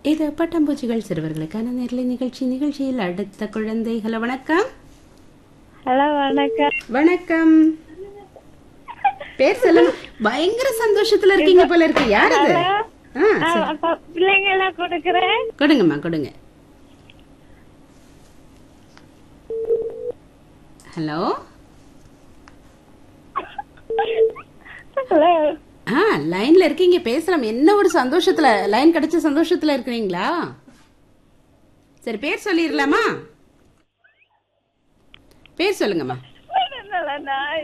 இது பட்டாம்பூச்சிகள் சிறுவர்களுக்கான நேரலை நிகழ்ச்சி நிகழ்ச்சியில் அடுத்த குழந்தை ஹலோ வணக்கம் ஹலோ வணக்கம் வணக்கம் பேர் சொல்லுங்க பயங்கர சந்தோஷத்துல இருக்கீங்க போல இருக்கு யார் அது ஆ, சரி. அப்ப பிள்ளைங்க எல்லாம் கொடுக்குறேன் கொடுங்கம்மா கொடுங்க ஹலோ ஹலோ ஆ லைன்ல இருக்கீங்க பேசலாம் என்ன ஒரு சந்தோஷத்துல லைன் கிடைச்ச சந்தோஷத்துல இருக்கிறீங்களா சரி பேர் சொல்லிடலாமா பேர் சொல்லுங்கம்மா நான்